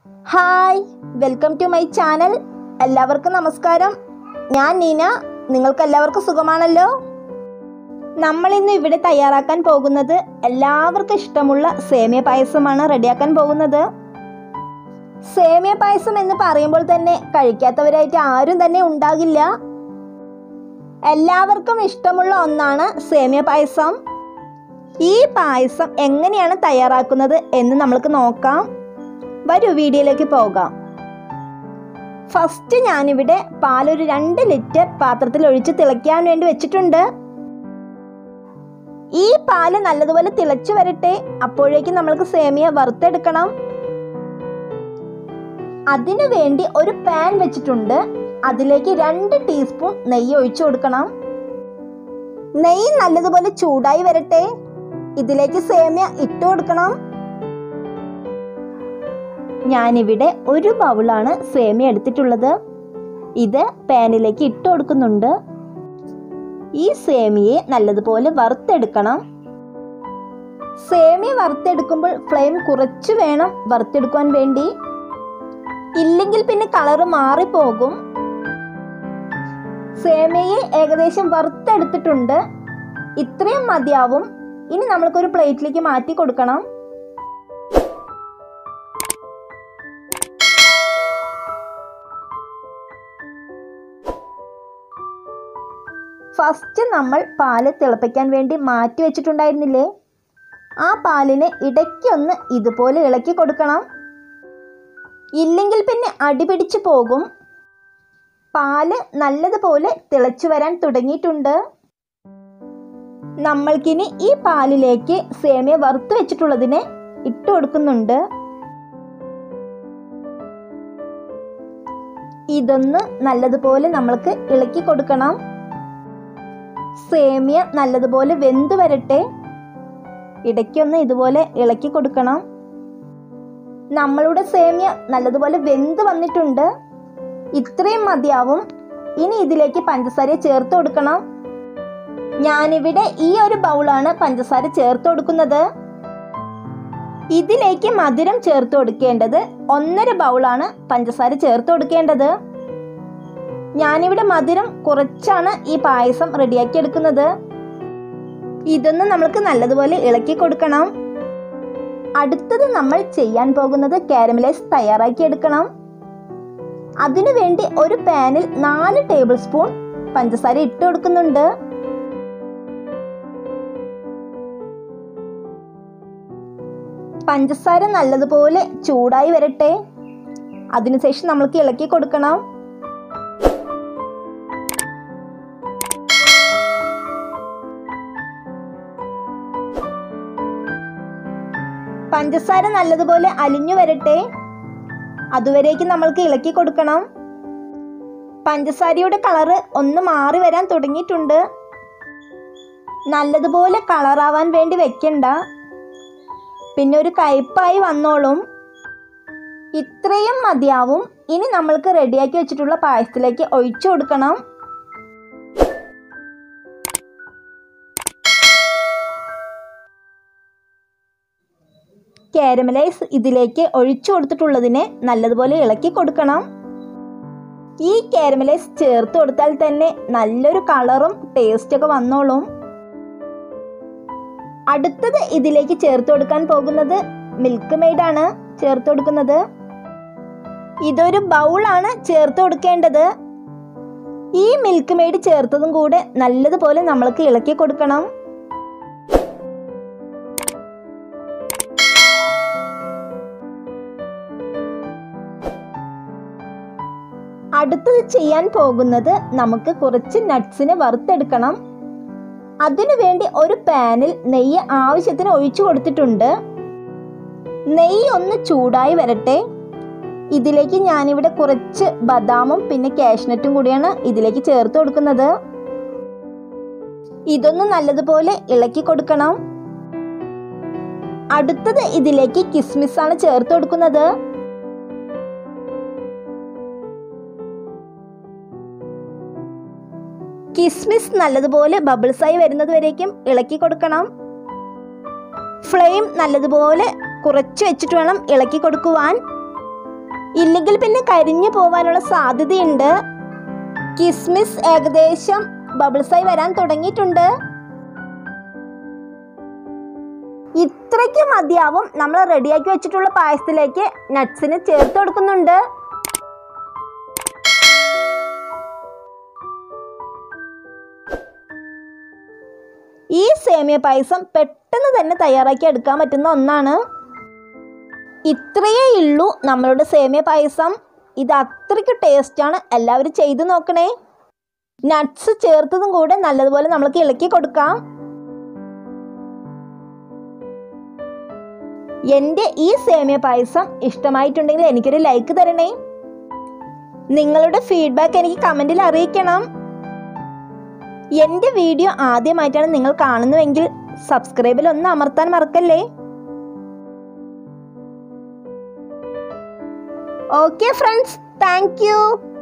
hi welcome to my channel എല്ലാവർക്കും നമസ്കാരം ഞാൻ നീന നിങ്ങൾക്ക് എല്ലാവർക്കും സുഖമാണല്ലോ നമ്മൾ ഇന്ന് ഇവിടെ തയ്യാറാക്കാൻ പോകുന്നത് എല്ലാവർക്കും ഇഷ്ടമുള്ള സേമിയ പായസമാണ് റെഡിയാക്കാൻ പോകുന്നത് സേമിയ പായസം എന്ന് പറയുമ്പോൾ തന്നെ കഴിക്കാത്തവരായിട്ട് ആരും തന്നെ ഉണ്ടാകില്ല എല്ലാവർക്കും ഇഷ്ടമുള്ള ഒന്നാണ് സേമിയ പായസം ഈ പായസം എങ്ങനെയാണ് തയ്യാറാക്കുന്നത് എന്ന് നമുക്ക് നോക്കാം വരൂ വീഡിയോയിലേക്ക് പോകാം ഫസ്റ്റ് ഞാനിവിടെ പാലൊരു രണ്ട് ലിറ്റർ പാത്രത്തിൽ ഒഴിച്ച് തിളയ്ക്കാൻ വേണ്ടി വെച്ചിട്ടുണ്ട് ഈ പാല് നല്ലതുപോലെ തിളച്ചു വരട്ടെ അപ്പോഴേക്കും നമ്മൾക്ക് സേമിയ വറുത്തെടുക്കണം അതിനു വേണ്ടി ഒരു പാൻ വെച്ചിട്ടുണ്ട് അതിലേക്ക് രണ്ട് ടീസ്പൂൺ നെയ്യ് ഒഴിച്ചു കൊടുക്കണം നെയ്യ് നല്ലതുപോലെ ചൂടായി വരട്ടെ ഇതിലേക്ക് സേമിയ ഇട്ട് കൊടുക്കണം ഞാനിവിടെ ഒരു ബൗളാണ് സേമിയ എടുത്തിട്ടുള്ളത് ഇത് പാനിലേക്ക് ഇട്ട് കൊടുക്കുന്നുണ്ട് ഈ സേമിയെ നല്ലതുപോലെ വറുത്തെടുക്കണം സേമിയ വറുത്തെടുക്കുമ്പോൾ ഫ്ലെയിം കുറച്ച് വേണം വറുത്തെടുക്കുവാൻ വേണ്ടി ഇല്ലെങ്കിൽ പിന്നെ കളറ് മാറിപ്പോകും സേമിയയെ ഏകദേശം വറുത്തെടുത്തിട്ടുണ്ട് ഇത്രയും മതിയാവും ഇനി നമ്മൾക്കൊരു പ്ലേറ്റിലേക്ക് മാറ്റി കൊടുക്കണം ഫസ്റ്റ് നമ്മൾ പാല് തിളപ്പിക്കാൻ വേണ്ടി മാറ്റി വെച്ചിട്ടുണ്ടായിരുന്നില്ലേ ആ പാലിനെ ഇടയ്ക്കൊന്ന് ഇതുപോലെ ഇളക്കി കൊടുക്കണം ഇല്ലെങ്കിൽ പിന്നെ അടിപിടിച്ചു പോകും പാല് നല്ലതുപോലെ തിളച്ചു വരാൻ തുടങ്ങിയിട്ടുണ്ട് നമ്മൾക്കിനി ഈ പാലിലേക്ക് സേമിയ വറുത്ത് വെച്ചിട്ടുള്ളതിനെ ഇട്ട് കൊടുക്കുന്നുണ്ട് ഇതൊന്ന് നല്ലതുപോലെ നമ്മൾക്ക് ഇളക്കി കൊടുക്കണം സേമിയ നല്ലതുപോലെ വെന്ത് വരട്ടെ ഇടയ്ക്കൊന്ന് ഇതുപോലെ ഇളക്കി കൊടുക്കണം നമ്മളുടെ സേമിയ നല്ലതുപോലെ വെന്ത് വന്നിട്ടുണ്ട് ഇത്രയും മതിയാവും ഇനി ഇതിലേക്ക് പഞ്ചസാര ചേർത്ത് കൊടുക്കണം ഞാനിവിടെ ഈ ഒരു ബൗളാണ് പഞ്ചസാര ചേർത്ത് കൊടുക്കുന്നത് ഇതിലേക്ക് മധുരം ചേർത്ത് കൊടുക്കേണ്ടത് ഒന്നര ബൗളാണ് പഞ്ചസാര ചേർത്ത് കൊടുക്കേണ്ടത് ഞാനിവിടെ മധുരം കുറച്ചാണ് ഈ പായസം റെഡിയാക്കി എടുക്കുന്നത് ഇതൊന്ന് നമ്മൾക്ക് നല്ലതുപോലെ ഇളക്കി കൊടുക്കണം അടുത്തത് നമ്മൾ ചെയ്യാൻ പോകുന്നത് കാരമലൈസ് തയ്യാറാക്കി എടുക്കണം അതിനുവേണ്ടി ഒരു പാനിൽ നാല് ടേബിൾ സ്പൂൺ പഞ്ചസാര ഇട്ട് കൊടുക്കുന്നുണ്ട് പഞ്ചസാര നല്ലതുപോലെ ചൂടായി വരട്ടെ അതിനുശേഷം നമ്മൾക്ക് ഇളക്കി കൊടുക്കണം പഞ്ചസാര നല്ലതുപോലെ അലിഞ്ഞു വരട്ടെ അതുവരേക്ക് നമ്മൾക്ക് ഇളക്കി കൊടുക്കണം പഞ്ചസാരയുടെ കളറ് ഒന്ന് മാറി വരാൻ തുടങ്ങിയിട്ടുണ്ട് നല്ലതുപോലെ കളറാവാൻ വേണ്ടി വെക്കണ്ട പിന്നെ ഒരു കയ്പായി വന്നോളും ഇത്രയും മതിയാവും ഇനി നമ്മൾക്ക് റെഡിയാക്കി വെച്ചിട്ടുള്ള പായസത്തിലേക്ക് ഒഴിച്ചു കൊടുക്കണം കാരമലൈസ് ഇതിലേക്ക് ഒഴിച്ചു കൊടുത്തിട്ടുള്ളതിനെ നല്ലതുപോലെ ഇളക്കി കൊടുക്കണം ഈ കാരമലൈസ് ചേർത്ത് കൊടുത്താൽ തന്നെ നല്ലൊരു കളറും ടേസ്റ്റൊക്കെ വന്നോളും അടുത്തത് ഇതിലേക്ക് ചേർത്ത് കൊടുക്കാൻ പോകുന്നത് മിൽക്ക് മെയ്ഡാണ് ചേർത്ത് കൊടുക്കുന്നത് ഇതൊരു ബൗളാണ് ചേർത്ത് കൊടുക്കേണ്ടത് ഈ മിൽക്ക് മെയ്ഡ് ചേർത്തതും കൂടെ നല്ലതുപോലെ നമ്മൾക്ക് ഇളക്കി കൊടുക്കണം അടുത്തത് ചെയ്യാൻ പോകുന്നത് നമുക്ക് കുറച്ച് നട്ട്സിനെ വറുത്തെടുക്കണം അതിനു വേണ്ടി ഒരു പാനിൽ നെയ്യ് ആവശ്യത്തിന് ഒഴിച്ചു കൊടുത്തിട്ടുണ്ട് നെയ്യ് ഒന്ന് ചൂടായി വരട്ടെ ഇതിലേക്ക് ഞാനിവിടെ കുറച്ച് ബദാമും പിന്നെ കാഷ്നട്ടും കൂടിയാണ് ഇതിലേക്ക് ചേർത്ത് കൊടുക്കുന്നത് ഇതൊന്ന് നല്ലതുപോലെ ഇളക്കി കൊടുക്കണം അടുത്തത് ഇതിലേക്ക് കിസ്മിസ് ആണ് ചേർത്ത് കൊടുക്കുന്നത് കിസ്മിസ് നല്ലതുപോലെ ബബിൾസായി വരുന്നത് വരേക്കും ഇളക്കി കൊടുക്കണം ഫ്ലെയിം നല്ലതുപോലെ കുറച്ച് വെച്ചിട്ട് വേണം ഇളക്കി കൊടുക്കുവാൻ ഇല്ലെങ്കിൽ പിന്നെ കരിഞ്ഞു പോവാനുള്ള സാധ്യതയുണ്ട് കിസ്മിസ് ഏകദേശം ബബിൾസായി വരാൻ തുടങ്ങിയിട്ടുണ്ട് ഇത്രയ്ക്ക് മതിയാവും നമ്മൾ റെഡിയാക്കി വെച്ചിട്ടുള്ള പായസത്തിലേക്ക് നട്ട്സിന് ചേർത്ത് കൊടുക്കുന്നുണ്ട് ഈ സേമിയ പായസം പെട്ടെന്ന് തന്നെ തയ്യാറാക്കി എടുക്കാൻ പറ്റുന്ന ഒന്നാണ് ഇത്രയേ ഉള്ളൂ നമ്മളുടെ സേമിയ പായസം ഇത് അത്രയ്ക്ക് ടേസ്റ്റാണ് എല്ലാവരും ചെയ്തു നോക്കണേ നട്ട്സ് ചേർത്തതും കൂടെ നല്ലതുപോലെ നമ്മൾക്ക് ഇളക്കി കൊടുക്കാം എൻ്റെ ഈ സേമിയ പായസം ഇഷ്ടമായിട്ടുണ്ടെങ്കിൽ എനിക്കൊരു ലൈക്ക് തരണേ നിങ്ങളുടെ ഫീഡ്ബാക്ക് എനിക്ക് കമൻറ്റിൽ അറിയിക്കണം എൻ്റെ വീഡിയോ ആദ്യമായിട്ടാണ് നിങ്ങൾ കാണുന്നുവെങ്കിൽ സബ്സ്ക്രൈബിൽ ഒന്ന് അമർത്താൻ മറക്കല്ലേ ഓക്കെ ഫ്രണ്ട്സ് താങ്ക് യു